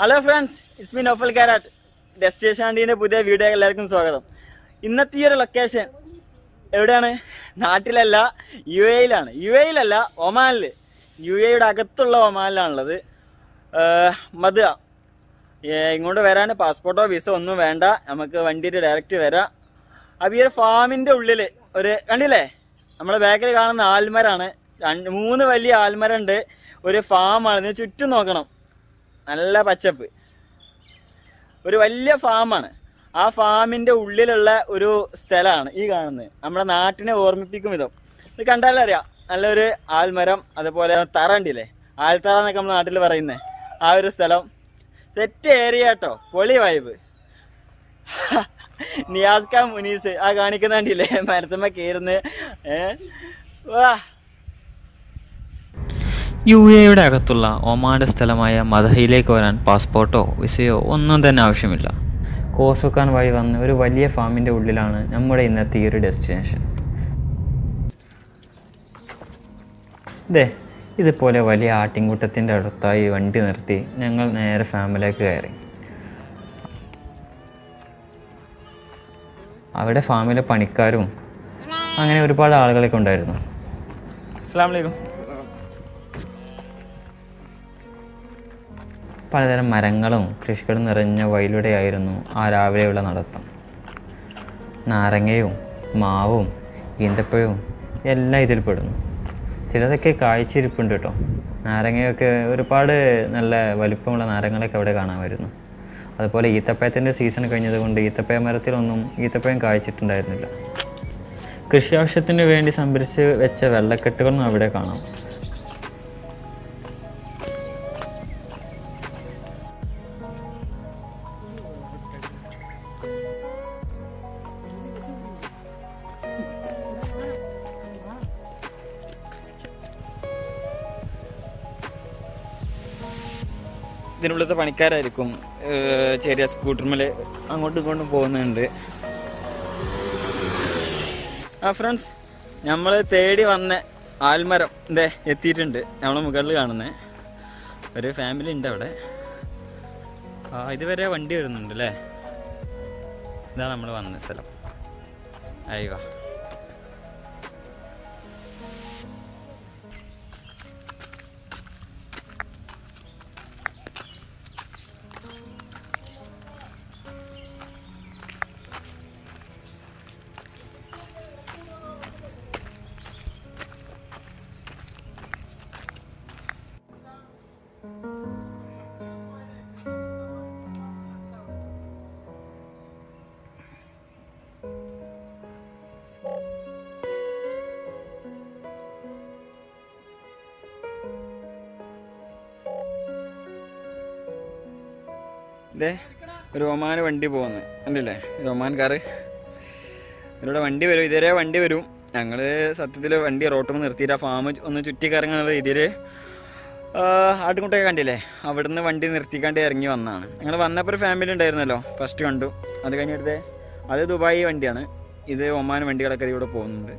hello friends it's me Noufal Karat destination ആൻഡീൻ്റെ പുതിയ വീഡിയോ എല്ലാവർക്കും സ്വാഗതം ഇന്നത്തെ ഈ ഒരു ലൊക്കേഷൻ എവിടെയാണ് നാട്ടിലല്ല യു എയിലാണ് യു എയിലല്ല ഒമാനിൽ യു എയുടെ അകത്തുള്ള ഒമാനിലാണുള്ളത് മധുര ഇങ്ങോട്ട് വരാൻ പാസ്പോർട്ടോ വിസ ഒന്നും വേണ്ട നമുക്ക് വണ്ടിയിൽ ഡയറക്റ്റ് വരാം അപ്പോൾ ഈ ഒരു ഫാമിൻ്റെ ഉള്ളിൽ ഒരു കണ്ടില്ലേ നമ്മളെ ബാക്കിൽ കാണുന്ന ആൽമരാണ് രണ്ട് മൂന്ന് വലിയ ആൽമരമുണ്ട് ഒരു ഫാമാണ് ഇതിന് ചുറ്റും നോക്കണം നല്ല പച്ചപ്പ് ഒരു വലിയ ഫാമാണ് ആ ഫാമിൻ്റെ ഉള്ളിലുള്ള ഒരു സ്ഥലമാണ് ഈ കാണുന്നത് നമ്മുടെ നാട്ടിനെ ഓർമ്മിപ്പിക്കും വിധം ഇത് കണ്ടാലേ അറിയാം നല്ലൊരു ആൽമരം അതുപോലെ തറ ഉണ്ടില്ലേ ആൽത്തറ എന്നൊക്കെ നമ്മുടെ നാട്ടിൽ പറയുന്നത് ആ ഒരു സ്ഥലം സെറ്റ് ഏരിയ കേട്ടോ പൊളി വൈബ് നിയാസ് ഖാൻ മുനീസ് ആ കാണിക്കുന്ന കണ്ടില്ലേ മരത്തുമ്മ കയറുന്നത് ഏ വാ യു എയുടെ അകത്തുള്ള ഒമാന്റെ സ്ഥലമായ മദഹയിലേക്ക് വരാൻ പാസ്പോർട്ടോ വിസയോ ഒന്നും തന്നെ ആവശ്യമില്ല കോർഫുഖാൻ വഴി വന്ന് ഒരു വലിയ ഫാമിൻ്റെ ഉള്ളിലാണ് നമ്മുടെ ഇന്നത്തെ ഈ ഒരു ഡെസ്റ്റിനേഷൻ ഇതേ ഇതുപോലെ വലിയ ആട്ടിൻകൂട്ടത്തിൻ്റെ അടുത്തായി വണ്ടി നിർത്തി ഞങ്ങൾ നേരെ ഫാമിലേക്ക് കയറി അവിടെ ഫാമിലെ പണിക്കാരും അങ്ങനെ ഒരുപാട് ആളുകളൊക്കെ ഉണ്ടായിരുന്നു അസ്സാം വലൈക്കും പലതരം മരങ്ങളും കൃഷികളും നിറഞ്ഞ വയലൂടെയായിരുന്നു ആ രാവിലെയുള്ള നടത്തം നാരങ്ങയും മാവും ഈന്തപ്പഴവും എല്ലാം ഇതിൽ പെടുന്നു ചിലതൊക്കെ കാഴ്ചയിരിപ്പുണ്ട് കേട്ടോ നാരങ്ങയൊക്കെ ഒരുപാട് നല്ല വലിപ്പമുള്ള നാരങ്ങളൊക്കെ അവിടെ കാണാമായിരുന്നു അതുപോലെ ഈത്തപ്പഴത്തിൻ്റെ സീസൺ കഴിഞ്ഞതുകൊണ്ട് ഈത്തപ്പഴ മരത്തിലൊന്നും ഈത്തപ്പഴം കായ്ച്ചിട്ടുണ്ടായിരുന്നില്ല കൃഷി ആവശ്യത്തിന് വേണ്ടി സംഭരിച്ച് വെച്ച വെള്ളക്കെട്ടുകളും അവിടെ കാണാം ഇതിനുള്ളത്തെ പണിക്കാരായിരിക്കും ഏഹ് ചെറിയ സ്കൂട്ടർമേൽ അങ്ങോട്ടും ഇങ്ങോട്ടും പോകുന്നുണ്ട് ആ ഫ്രണ്ട്സ് നമ്മൾ തേടി വന്ന ആൽമരം ഇതേ എത്തിയിട്ടുണ്ട് നമ്മൾ മുകളിൽ കാണുന്നത് ഒരു ഫാമിലി ഉണ്ട് അവിടെ ആ ഇതുവരെ വണ്ടി വരുന്നുണ്ട് അല്ലേ ഇതാണ് നമ്മൾ വന്ന സ്ഥലം അയ്യോ ഇതേ ഒരു ഒമാൻ വണ്ടി പോകുന്നു കണ്ടില്ലേ ഒരു ഒമാൻ കാറ് ഇതിലൂടെ വണ്ടി വരും ഇതുവരെ വണ്ടി വരും ഞങ്ങൾ സത്യത്തിൽ വണ്ടി റോട്ടിൽ നിർത്തിയിട്ട് ആ ഫാം ഒന്ന് ചുറ്റി കറങ്ങുന്ന രീതിയിൽ ആട്ടുകുട്ടൊക്കെ കണ്ടില്ലേ അവിടുന്ന് വണ്ടി നിർത്തിക്കാണ്ട് ഇറങ്ങി വന്നതാണ് ഞങ്ങൾ വന്നപ്പോൾ ഒരു ഫാമിലി ഉണ്ടായിരുന്നല്ലോ ഫസ്റ്റ് കണ്ടു അത് കഴിഞ്ഞിട്ട് അത് ദുബായി വണ്ടിയാണ് ഇത് ഒമാൻ വണ്ടികളൊക്കെ ഇതിലൂടെ പോകുന്നുണ്ട്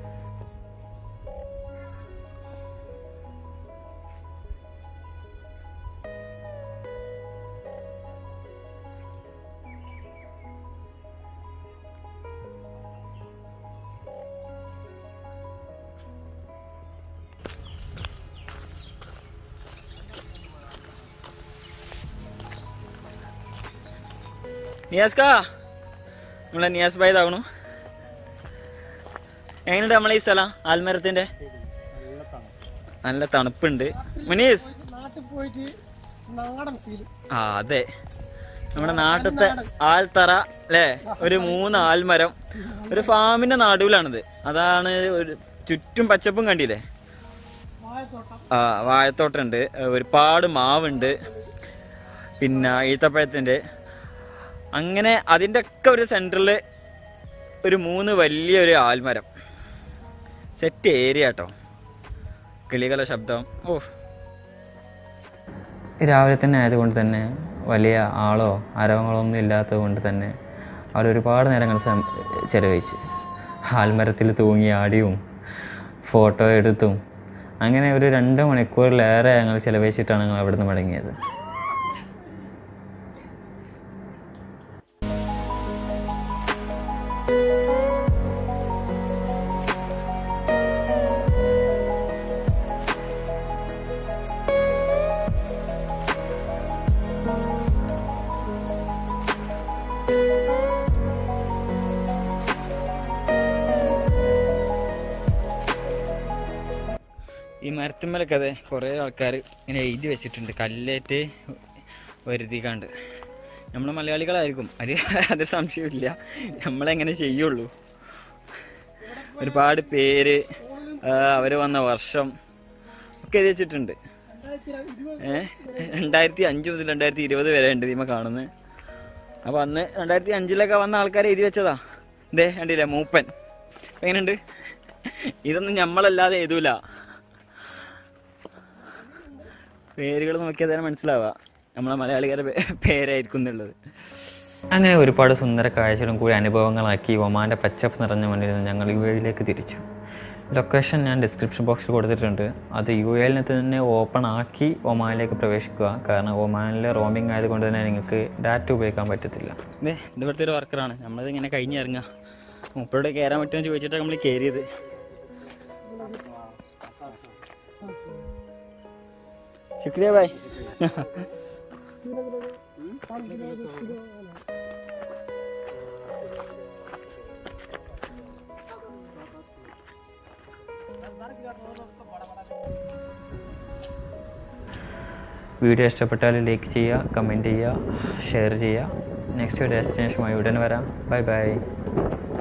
നിയാസ് കാ നമ്മളെ നിയാസ് ഭായ് ഇതാവണു എങ്ങനെയുണ്ട് നമ്മളെ ഈ സ്ഥലം ആൽമരത്തിന്റെ നല്ല തണുപ്പുണ്ട് മുനീസ് നാട്ടിൽ പോയിട്ട് നാടൻ ഫീല് ആ അതെ നമ്മുടെ നാട്ടിലത്തെ ആൽത്തറ അല്ലേ ഒരു മൂന്ന് ആൽമരം ഒരു ഫാമിന്റെ നടുവിലാണിത് അതാണ് ഒരു ചുറ്റും പച്ചപ്പും കണ്ടില്ലേ വാഴത്തോട്ടം ആ വാഴത്തോട്ടമുണ്ട് ഒരുപാട് മാവുണ്ട് പിന്നെ ഈത്തപ്പഴത്തിൻ്റെ അങ്ങനെ അതിൻ്റെ ഒക്കെ ഒരു സെൻറ്ററിൽ ഒരു മൂന്ന് വലിയൊരു ആൽമരം സെറ്റ് ഏരിയ കേട്ടോ കിളികളുടെ ശബ്ദം ഓ രാവിലെ തന്നെ ആയതുകൊണ്ട് തന്നെ വലിയ ആളോ അരവങ്ങളോ ഒന്നും ഇല്ലാത്തത് കൊണ്ട് തന്നെ അവർ ഒരുപാട് നേരങ്ങൾ സം- ചെലവഴിച്ച് ആൽമരത്തിൽ തൂങ്ങി ആടിയും ഫോട്ടോ എടുത്തും അങ്ങനെ ഒരു രണ്ട് മണിക്കൂറിലേറെ ഞങ്ങൾ ചിലവഴിച്ചിട്ടാണ് ഞങ്ങൾ അവിടുന്ന് മടങ്ങിയത് മരത്തുമ്മലൊക്കെ അതെ കുറേ ആൾക്കാർ ഇങ്ങനെ എഴുതി വെച്ചിട്ടുണ്ട് കല്ലേറ്റ് വരുത്തിക്കാണ്ട് നമ്മൾ മലയാളികളായിരിക്കും അത് അതൊരു സംശയമില്ല നമ്മളെങ്ങനെ ചെയ്യുള്ളൂ ഒരുപാട് പേര് അവർ വന്ന വർഷം ഒക്കെ എഴുതി വെച്ചിട്ടുണ്ട് ഏഹ് രണ്ടായിരത്തി അഞ്ച് മുതൽ രണ്ടായിരത്തി ഇരുപത് വരെ ഉണ്ട് ഇതിമ കാണുന്നത് അപ്പോൾ അന്ന് രണ്ടായിരത്തി അഞ്ചിലൊക്കെ വന്ന ആൾക്കാരെ എഴുതി വെച്ചതാ ഇതേ കണ്ടില്ലേ മൂപ്പൻ എങ്ങനെയുണ്ട് ഇതൊന്നും നമ്മളല്ലാതെ എഴുതൂല പേരുകൾ നോക്കിയാൽ തന്നെ മനസ്സിലാവുക നമ്മളെ മലയാളികളുടെ പേ- പേരായിരിക്കും എന്നുള്ളത് അങ്ങനെ ഒരുപാട് സുന്ദര കാഴ്ചകളും കൂടി അനുഭവങ്ങളാക്കി ഒമാൻ്റെ പച്ചപ്പ് നിറഞ്ഞ മണ്ണിൽ നിന്ന് ഞങ്ങൾ യു എയിലേക്ക് തിരിച്ചു ലൊക്കേഷൻ ഞാൻ ഡിസ്ക്രിപ്ഷൻ ബോക്സിൽ കൊടുത്തിട്ടുണ്ട് അത് യു എയിൽ തന്നെ ഓപ്പൺ ആക്കി ഒമാനിലേക്ക് പ്രവേശിക്കുക കാരണം ഒമാനിലെ റോമിംഗ് ആയതുകൊണ്ട് തന്നെ നിങ്ങൾക്ക് ഡാറ്റ ഉപയോഗിക്കാൻ പറ്റത്തില്ല ഇതേ ഇത് ഇവിടുത്തെ ഒരു വർക്കറാണ് നമ്മളത് ഇങ്ങനെ കഴിഞ്ഞിറങ്ങുക മുപ്പരോട് കയറാൻ പറ്റുമെന്ന് ചോദിച്ചിട്ടാണ് നമ്മൾ കയറിയത് ശുക്രിയ ബായ് വീഡിയോ ഇഷ്ടപ്പെട്ടാൽ ലൈക്ക് ചെയ്യുക കമൻറ്റ് ചെയ്യുക ഷെയർ ചെയ്യുക നെക്സ്റ്റ് ഡെസ്റ്റിനേഷനുമായി ഉടനെ വരാം ബൈ ബൈ